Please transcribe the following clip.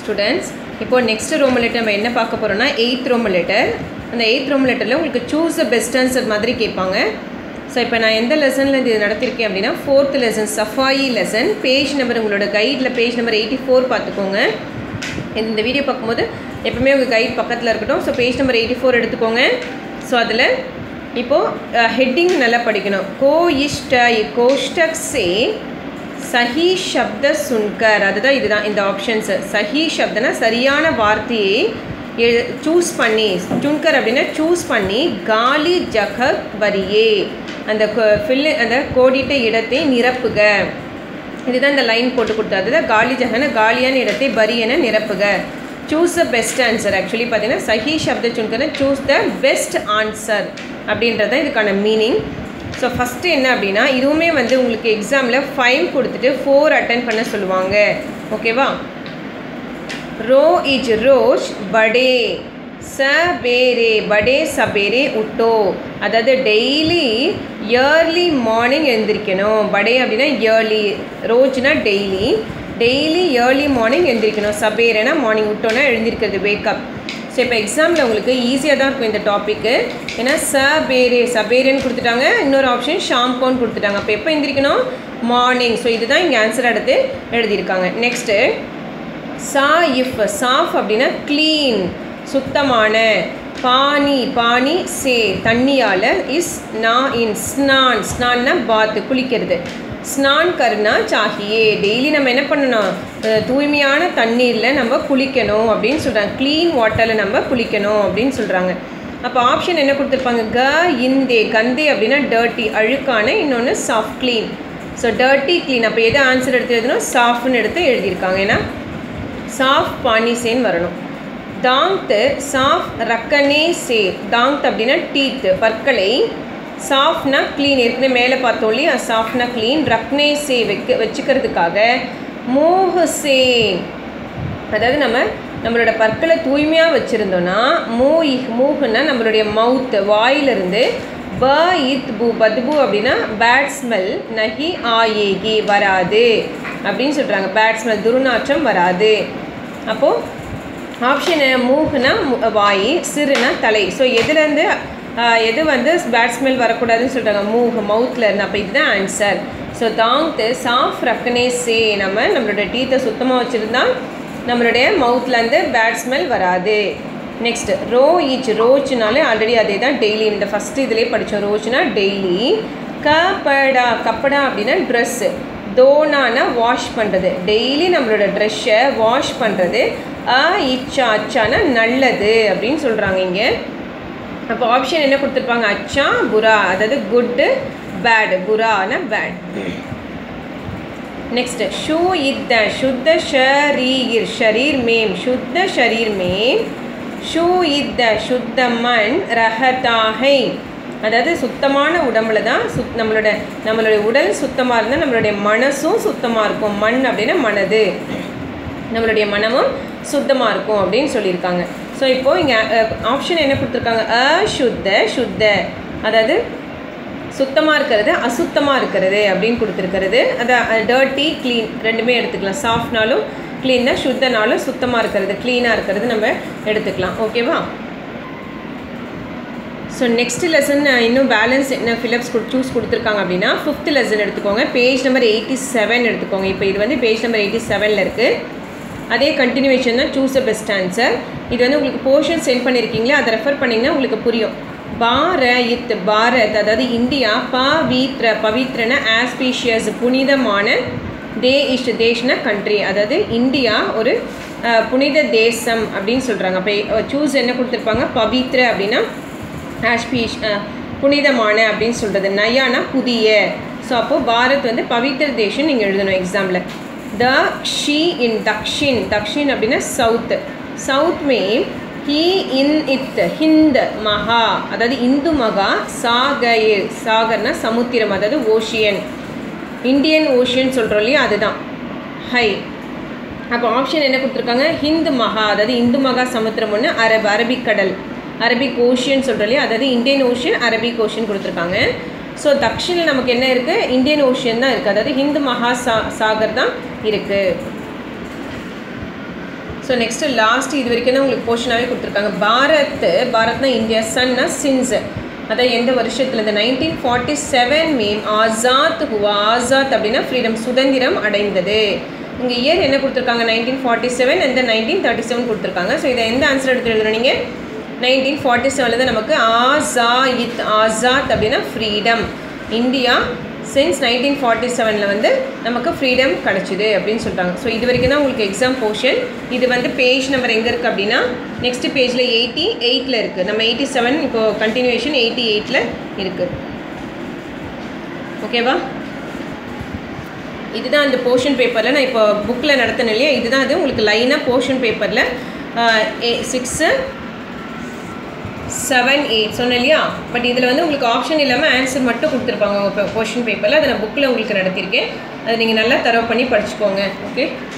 students இப்போ next ரோம letter நம்ம என்ன பார்க்க போகிறோம்னா எயித் ரோம லெட்டர் அந்த எயித் ரோம லெட்டரில் உங்களுக்கு சூஸ் த பெஸ்ட் ஆன்சர் மாதிரி கேட்பாங்க ஸோ இப்போ நான் எந்த லெசனில் இது நடத்திருக்கேன் அப்படின்னா fourth lesson Safai lesson page number உங்களோட கைடில் பேஜ் நம்பர் எயிட்டி ஃபோர் பார்த்துக்கோங்க இந்த வீடியோ பார்க்கும்போது எப்பவுமே உங்கள் கைட் பக்கத்தில் இருக்கட்டும் so page number eighty four எடுத்துக்கோங்க ஸோ அதில் இப்போது ஹெட்டிங் நல்லா படிக்கணும் கோ இஷ்ட கோஷ்டக் சே சஹி சப்த சுன்கர் அதுதான் இதுதான் இந்த ஆப்ஷன்ஸு சஹி சப்தனா சரியான வார்த்தையை எழு சூஸ் பண்ணி சுன்கர் அப்படின்னா சூஸ் பண்ணி காலி ஜகக் வரியே அந்த ஃபில்லு அந்த கோடிட்ட இடத்தை நிரப்புக இதுதான் இந்த லைன் போட்டு கொடுத்தா அதுதான் காலி ஜகன காலியான இடத்தை பரி என நிரப்புக choose the best answer actually பார்த்தீங்கன்னா சஹி சப்த சுன்கர் சூஸ் த பெஸ்ட் ஆன்சர் அப்படின்றது தான் இதுக்கான மீனிங் ஸோ ஃபஸ்ட்டு என்ன அப்படின்னா இதுவுமே வந்து உங்களுக்கு எக்ஸாமில் ஃபைவ் கொடுத்துட்டு ஃபோர் அட்டன் பண்ண சொல்லுவாங்க ஓகேவா रो इज रोज बड़े சபேரே படே சபேரே உட்டோ அதாவது டெய்லி இயர்லி மார்னிங் எழுந்திரிக்கணும் படே அப்படின்னா இயர்லி ரோஜ்னா டெய்லி டெய்லி இயர்லி மார்னிங் எழுந்திரிக்கணும் சபேரேனா மார்னிங் விட்டோன்னா எழுந்திருக்கிறது வேக்கப் ஸோ இப்போ எக்ஸாமில் உங்களுக்கு ஈஸியாக தான் இருக்கும் இந்த டாப்பிக்கு ஏன்னா சபேரே சபேரேன்னு கொடுத்துட்டாங்க இன்னொரு ஆப்ஷன் ஷாம்போன்னு கொடுத்துட்டாங்க அப்போ எப்போ எழுந்திரிக்கணும் மார்னிங் ஸோ இதுதான் இங்கே ஆன்சர் எடுத்து எழுதியிருக்காங்க நெக்ஸ்ட்டு சா இஃப் சாஃப் அப்படின்னா க்ளீன் சுத்தமான பானி பானி சே தண்ணியால் இஸ் நா இன் ஸ்னான் ஸ்னான்னா பாத்து குளிக்கிறது ஸ்னான் கருனா சாகியே டெய்லி நம்ம என்ன பண்ணணும் தூய்மையான தண்ணீரில் நம்ம குளிக்கணும் அப்படின்னு சொல்கிறாங்க க்ளீன் வாட்டரில் நம்ம குளிக்கணும் அப்படின்னு சொல்கிறாங்க அப்போ ஆப்ஷன் என்ன கொடுத்துருப்பாங்க க இந்தே கந்தே அப்படின்னா டர்ட்டி அழுக்கான இன்னொன்று சாஃப்ட் க்ளீன் ஸோ டர்ட்டி க்ளீன் அப்போ எது ஆன்சர் எடுத்து எழுதணும் சாஃப்ட்னு எடுத்து எழுதியிருக்காங்க ஏன்னா சாஃப் பானிசேன்னு வரணும் தாங்த் சாஃப் ரக்கனே சே தாங்த் அப்படின்னா டீத் பற்களை சாஃப்ட்னா க்ளீன் ஏற்கனவே மேலே பார்த்தோம் இல்லையா சாஃப்ட்னா க்ளீன் ரக்னே சே வைக்க வச்சுக்கிறதுக்காக மோஹ சே அதாவது நம்ம நம்மளோட பற்களை தூய்மையாக வச்சுருந்தோன்னா மூ இஹ் மூஹுன்னா நம்மளுடைய மவுத்து வாயிலிருந்து ப இத் பூ பத்பு அப்படின்னா பேட் ஸ்மெல் நஹி ஆயேகி வராது அப்படின்னு சொல்கிறாங்க பேட் ஸ்மெல் துருநாற்றம் வராது அப்போது ஆப்ஷன் மூகுனா வாய் சிறுனா தலை ஸோ எதுலேருந்து எது வந்து பேட் ஸ்மெல் வரக்கூடாதுன்னு சொல்கிறாங்க மூகு மவுத்தில் இருந்து அப்போ இதுதான் ஆன்சர் ஸோ தாங்த்து சாஃப் ரக்கனே சே நம்ம நம்மளோட டீத்தை சுத்தமாக வச்சுருந்தா நம்மளுடைய மவுத்லேருந்து பேட் ஸ்மெல் வராது நெக்ஸ்ட் ரோ ஈச் ரோஜ்னாலே ஆல்ரெடி அதே தான் டெய்லி இந்த ஃபஸ்ட்டு இதிலே படித்தோம் ரோஜ்னா டெய்லி கப்படா கப்படா அப்படின்னா ட்ரெஸ்ஸு தோனானா வாஷ் பண்ணுறது டெய்லி நம்மளோட ட்ரெஸ்ஸை வாஷ் பண்ணுறது அ இச்சா அச்சானா நல்லது அப்படின்னு சொல்கிறாங்க இங்கே அப்போ ஆப்ஷன் என்ன கொடுத்துருப்பாங்க அச்சா புரா அதாவது குட்டு பேடு புரானா பேட் நெக்ஸ்ட் ஷூ இத்த சுத்த ஷரீர் ஷரீர் மேம் சுத்த ஷரீர் மேம் ஷூ இத்த சுத்த மண் ரஹதாகை அதாவது சுத்தமான உடம்புல தான் சுத் நம்மளோட நம்மளுடைய உடல் சுத்தமாக இருந்தால் நம்மளுடைய மனசும் சுத்தமாக இருக்கும் மண் அப்படின்னா மனது நம்மளுடைய மனமும் சுத்தமாக இருக்கும் அப்படின்னு சொல்லியிருக்காங்க ஸோ இப்போது இங்கே ஆப்ஷன் என்ன கொடுத்துருக்காங்க அ சுத்த சுத்த அதாவது சுத்தமாக இருக்கிறது அசுத்தமாக இருக்கிறது அப்படின்னு கொடுத்துருக்கிறது அதை டர்ட்டி க்ளீன் ரெண்டுமே எடுத்துக்கலாம் சாஃப்ட்னாலும் க்ளீன் தான் சுத்தனாலும் சுத்தமாக இருக்கிறது க்ளீனாக இருக்கிறது நம்ம எடுத்துக்கலாம் ஓகேவா ஸோ நெக்ஸ்ட் லெசன் இன்னும் பேலன்ஸ் என்ன ஃபிலப்ஸ் சூஸ் கொடுத்துருக்காங்க அப்படின்னா ஃபிஃப்த் லெசன் எடுத்துக்கோங்க பேஜ் நம்பர் எயிட்டி செவன் எடுத்துக்கோங்க இப்போ இது வந்து பேஜ் நம்பர் எயிட்டி செவனில் இருக்குது அதே கண்டினியூவேஷன் தான் சூஸ் த பெஸ்ட் ஆன்சர் இது வந்து உங்களுக்கு போர்ஷன் சென்ட் பண்ணியிருக்கீங்களா அதை ரெஃபர் பண்ணிங்கன்னா உங்களுக்கு புரியும் பார இத் பாரத் அதாவது இந்தியா பவித்ர பவித்ரன ஆஸ்பீஷியஸ் புனிதமான தே இஷ் தேஷ்ன கண்ட்ரி அதாவது இந்தியா ஒரு புனித தேசம் அப்படின்னு சொல்கிறாங்க அப்போ சூஸ் என்ன கொடுத்துருப்பாங்க பவித்ர அப்படின்னா ஆஷ்பீஷ் புனிதமான அப்படின்னு சொல்கிறது நயானா புதிய ஸோ அப்போது பாரத் வந்து பவித்ர தேசம் நீங்கள் எழுதணும் எக்ஸாமில் த ஷி இன் தக்ஷின் தக்ஷின் அப்படின்னா சவுத் சவுத் மே ஹி இன் இத் ஹிந்த் மகா அதாவது இந்து மகா சாகர் சாகர்னா சமுத்திரம் அதாவது ஓஷியன் இந்தியன் ஓஷியன் சொல்கிறோம் இல்லையா அதுதான் ஹை அப்போ ஆப்ஷன் என்ன கொடுத்துருக்காங்க ஹிந்து மகா அதாவது இந்து மகா சமுத்திரம் ஒன்று அரபு அரபிக்கடல் அரபிக் ஓஷியன் சொல்கிறோம் இல்லையா அதாவது இந்தியன் ஓஷியன் அரபிக் ஓஷியன் கொடுத்துருக்காங்க ஸோ தக்ஷினில் நமக்கு என்ன இருக்குது இந்தியன் ஓஷியன் தான் இருக்குது அதாவது ஹிந்து மகா சா சாகர் தான் இருக்குது ஸோ நெக்ஸ்ட்டு லாஸ்ட் இது வரைக்கும் தான் உங்களுக்கு போர்ஷனாகவே கொடுத்துருக்காங்க பாரத் பாரத்னா இந்தியா சன்னா சின்ஸ் அதான் எந்த வருஷத்தில் இந்த நைன்டீன் ஃபார்ட்டி செவன் மேம் ஆசாத் ஹுவா ஆசாத் அப்படின்னா ஃப்ரீடம் சுதந்திரம் அடைந்தது இங்கே இயர் என்ன கொடுத்துருக்காங்க நைன்டீன் ஃபார்ட்டி செவன் அந்த நைன்டீன் தேர்ட்டி செவன் கொடுத்துருக்காங்க ஸோ இதை எந்த ஆன்சர் எடுத்து எழுதுறோம் நீங்கள் நைன்டீன் ஃபார்ட்டி செவனில் தான் நமக்கு ஆசாயித் ஆசாத் அப்படின்னா freedom India since nineteen forty செவனில் வந்து நமக்கு ஃப்ரீடம் கிடச்சிது அப்படின்னு சொல்லிட்டாங்க ஸோ இது வரைக்கும் தான் உங்களுக்கு எக்ஸாம் போர்ஷன் இது வந்து பேஜ் நம்பர் எங்கே இருக்குது அப்படின்னா நெக்ஸ்ட் பேஜில் எயிட்டி எயிட்டில் இருக்குது நம்ம எயிட்டி செவன் இப்போது கண்டினியூஷன் எயிட்டி எயிட்டில் இருக்குது ஓகேவா இதுதான் அந்த போர்ஷன் பேப்பரில் நான் இப்போ புக்கில் நடத்தினேன் இல்லையா இதுதான் அது உங்களுக்கு லைனாக போர்ஷன் பேப்பரில் சிக்ஸு செவன் எயிட் சொன்னேன் இல்லையா பட் இதில் வந்து உங்களுக்கு ஆப்ஷன் இல்லாமல் ஆன்சர் மட்டும் கொடுத்துருப்பாங்க உங்கள் கொஷின் பேப்பரில் அதை நான் புக்கில் உங்களுக்கு நடத்தியிருக்கேன் அதை நீங்கள் நல்லா தரவு பண்ணி படிச்சுக்கோங்க ஓகே